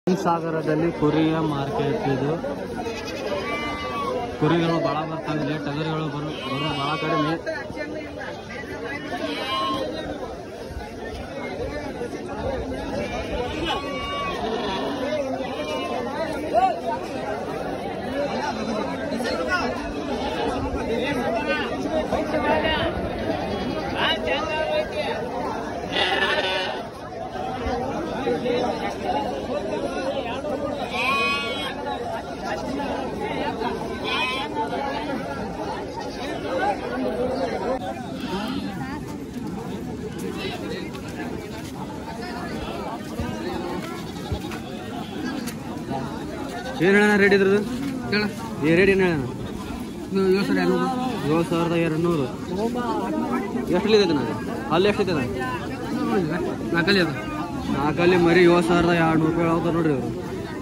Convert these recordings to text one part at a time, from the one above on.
ಸಾಗರದಲ್ಲಿ ಕುರಿಯ ಮಾರ್ಕೆಟ್ ಇದು ಕುರಿಗಳು ಬಹಳ ಬರ್ತಾವೆ ಇಲ್ಲಿ ಟಗರುಗಳು ಬರೋ ಬರೋ ಬಹಳ ಕಡಿಮೆ ಏನು ಹೇಳೋಣ ರೇಟ್ ಇದ್ರದ್ದು ಹೇಳ ಈ ರೇಟ್ ಏನು ಹೇಳೋಣ ಇದು ಏಳು ಸರಿ ಎರಡು ಏಳು ಸಾವಿರದ ಎರಡು ನೂರು ಎಷ್ಟಲ್ಲಿದೆ ನಾನು ಅಲ್ಲಿ ಎಷ್ಟಿದೆ ನಾನು ನಾಲ್ಕಲ್ಲಿ ಅದು ನಾಲ್ಕಲ್ಲಿ ಮರಿ ಏಳು ಸಾವಿರದ ಎರಡು ನೂರು ರೂಪಾಯಿ ಹೇಳ್ತಾರೆ ನೋಡ್ರಿ ಇವರು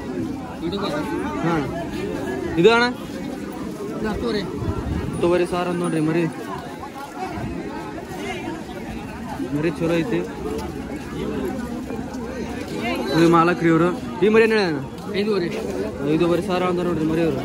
ಹಾಂ ಇದು ಅಣ್ಣ ಹತ್ತುವರೆ ಹತ್ತುವರೆ ಸಾವಿರ ಅಂತ ನೋಡ್ರಿ ಮರಿ ಮರಿ ಚಲೋ ಐತಿ ಇದು ಮಾಲಕ್ರಿ ಇವರು ಈ ಮರಿ ಏನು ಹೇಳ ಐದೂವರೆ ಐದೂವರೆ ಸಾವಿರ ಅಂತ ನೋಡ್ರಿ ಮರಿ ಅವರು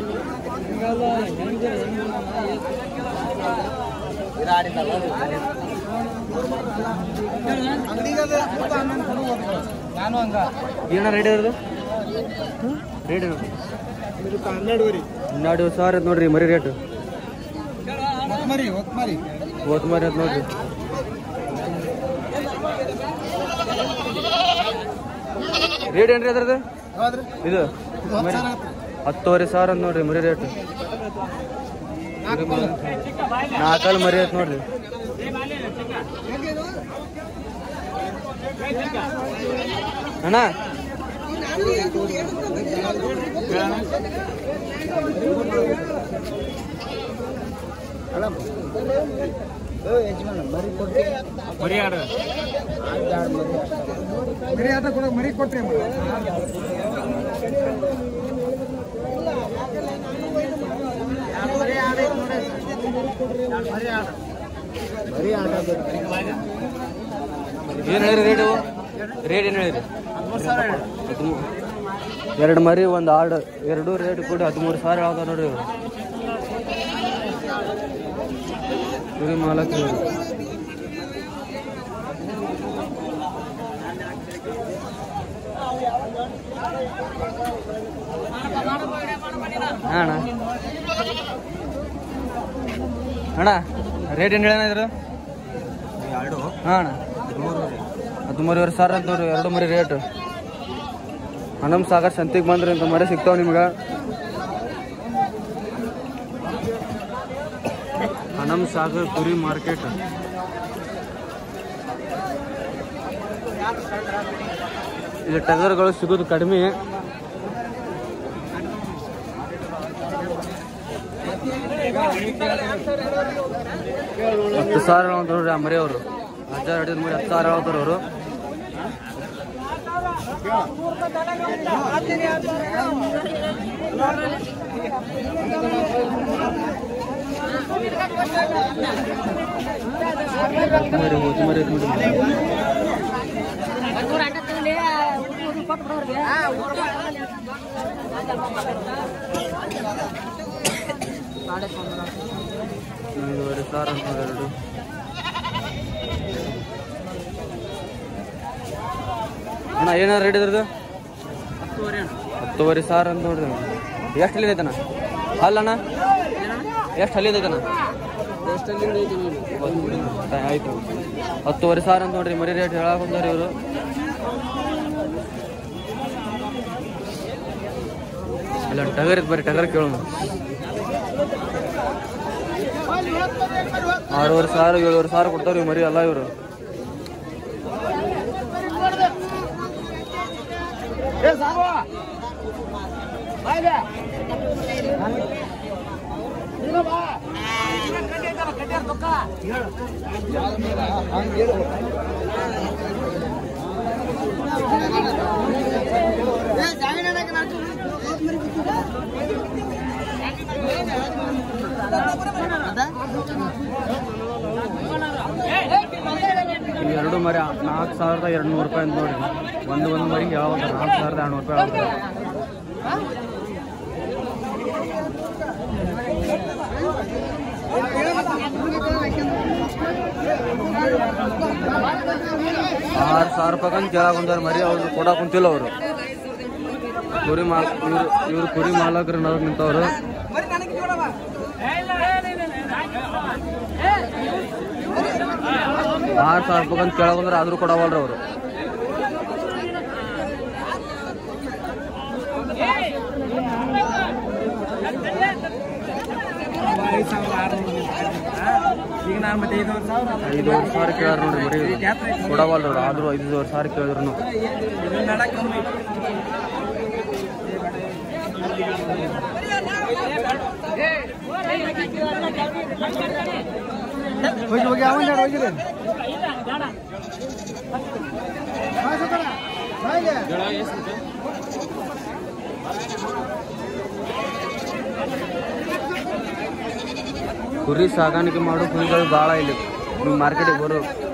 ನಾನು ಹಂಗ ಏನ ರೇಟ್ ಇರೋದು ರೇಟ್ ಏನು ಹನ್ನೆರಡುವರೆ ಹನ್ನೆರಡು ಸಾವಿರ ಐತೆ ನೋಡ್ರಿ ಮರಿ ರೇಟ್ ಮರಿ ಹೊತ್ತು ಮರಿ ಓತ್ ಮರಿ ಅಂತ ನೋಡ್ರಿ ರೇಟ್ ಏನ್ರಿ ಅದ್ರದ್ದು ಯಾವ್ದ್ರಿ ಇದು ಮರಿ ಹತ್ತುವರೆ ಸಾವಿರ ಅಂತ ನೋಡ್ರಿ ಮರಿ ರೇಟ್ ನಾಲ್ಕಲ್ಲಿ ಮರಿ ಐತೆ ನೋಡ್ರಿ ಅಣ್ಣ ಮರಿ ಆಡ ಮರಿ ಆಟ ಕೊಡ ಮರಿ ಕೊಟ್ರಿ ಏನು ಹೇಳಿರಿ ರೇಟು ರೇಟ್ ಏನು ಹೇಳಿರಿ ಹದಿಮೂರು ಎರಡು ಮರಿ ಒಂದು ಆರ್ಡ್ ಎರಡು ರೇಟ್ ಕೂಡ ಹದಿಮೂರು ಸಾವಿರ ಯಾವ್ದು ನೋಡ್ರಿ ಇವರು ಕುರಿ ಮಾಲಕ್ ಇವರು ಹಾ ಅಣ್ಣ ಅಣ್ಣ ರೇಟ್ ಏನು ಹೇಳೋಣ ಇದ್ರು ಎರಡು ಹಾಂ ಅಣ್ಣ ಹದಿಮೂರುವರೆ ಸಾವಿರ ಅಂತ ನೋಡ್ರಿ ಎರಡು ಮರಿ ರೇಟ್ ಹನಮ್ ಸಾಗರ್ ಸಂತಿಗೆ ಬಂದ್ರಿ ಅಂತ ಮರಿ ಸಿಗ್ತಾವ ನಿಮ್ಗೆ ಹನಮ್ ಸಾಗರ್ ಕುರಿ ಮಾರ್ಕೆಟ್ ಇಲ್ಲಿ ಟಗರ್ಗಳು ಸಿಗೋದು ಕಡಿಮೆ ಹತ್ತು ಸಾವಿರ ಅಂತ ನೋಡ್ರಿ ಆ ಮರಿ ಅವರು ಹಜಾರ್ ಹಿಡಿದ ಮರಿ ಹತ್ತು ಸಾವಿರ ಹೇಳ್ತಾರೆ ಅವರು ಮರಿ ಹೋದ್ ಮರಿ ಐತ್ ನೋಡ್ರಿ. ಐದೂವರೆ ಸಾವಿರ ಅಂತ ನೋಡ್ರಿ ಎರಡು ಅಣ್ಣ ಏನಾರ ರೇಟ್ ಇದ್ರದ್ದು ಹತ್ತುವರೆ ಸಾವಿರ ಅಂತ ನೋಡ್ರಿ ಎಷ್ಟು ಹಲ್ಲಿದೆ ಅಣ್ಣ ಅಲ್ಲಣ್ಣ ಎಷ್ಟು ಹಲ್ಲಿದೆ ಅಣ್ಣ ಆಯ್ತು ಹತ್ತುವರೆ ಸಾವಿರ ಅಂತ ನೋಡ್ರಿ ಮರಿ ರೇಟ್ ಹೇಳಕ್ ಬಂದವ್ರಿ ಇವರು ಇಲ್ಲ ಟಗರ್ ಇತ್ತು ಬರ್ರಿ ಟಗರ್ ಕೇಳೋಣ ಆರೂವರೆ ಸಾವಿರ ಏಳುವರೆ ಸಾವಿರ ಕೊಡ್ತಾವ್ರಿ ಮರಿ ಎಲ್ಲ ಇವರು ಎರಡು ಮರಿ ನಾಲ್ಕು ಸಾವಿರದ ಎರಡು ನೂರು ರೂಪಾಯಿ ಅಂತ ನೋಡಿ ಒಂದು ಒಂದು ಮರಿ ಯಾವಾಗ ನಾಲ್ಕು ಸಾವಿರದ ಎರಡ್ನೂರು ರೂಪಾಯಿ ಆಗ್ತದೆ ಆರು ಸಾವಿರ ರೂಪಾಯಿ ಕೇಳಾಕ ಒಂದಾರ ಮರಿ ಅವ್ರು ಕೊಡಾಕ್ ಕುಂತಿಲ್ಲ ಅವರು ಕುರಿ ಮಾಲ್ ಇವ್ರು ಇವ್ರು ಕುರಿ ಮಾಲಕರು ನಡಕ್ ನಿಂತವ್ರು ಆರು ಸಾವಿರ ರೂಪಾಯಿ ಅಂತ ಕೇಳಕ್ ಬಂದ್ರೆ ಆದ್ರೂ ಕೊಡವಲ್ರಿ ಅವರು ಐದು ಸಾವಿರ ಆರುನೂರು ಈಗ ನಾನು ಮತ್ತೆ ಐದುವರೆ ಸಾವಿರ ಐದುವರೆ ಸಾವಿರ ಕೇಳಾರ ನೋಡ್ರಿ ಮರಿ ಕೊಡವಲ್ರಿ ಅವ್ರು ಆದ್ರೂ ಐದುವರೆ ಸಾವಿರ ಕೇಳಿದ್ರು ಇದು ನಡಕ್ ಕಮ್ಮಿ ಹೋಗಿ ಹೋಗಿ ಅವನ್ ಹೋಗಿದೆ ಕುರಿ ಸಾಗಾಣಿಕೆ ಮಾಡೋ ಕುರಿಗಳು ಭಾಳ ಇಲ್ಲಿ ಮಾರ್ಕೆಟಿಗೆ ಬರೋ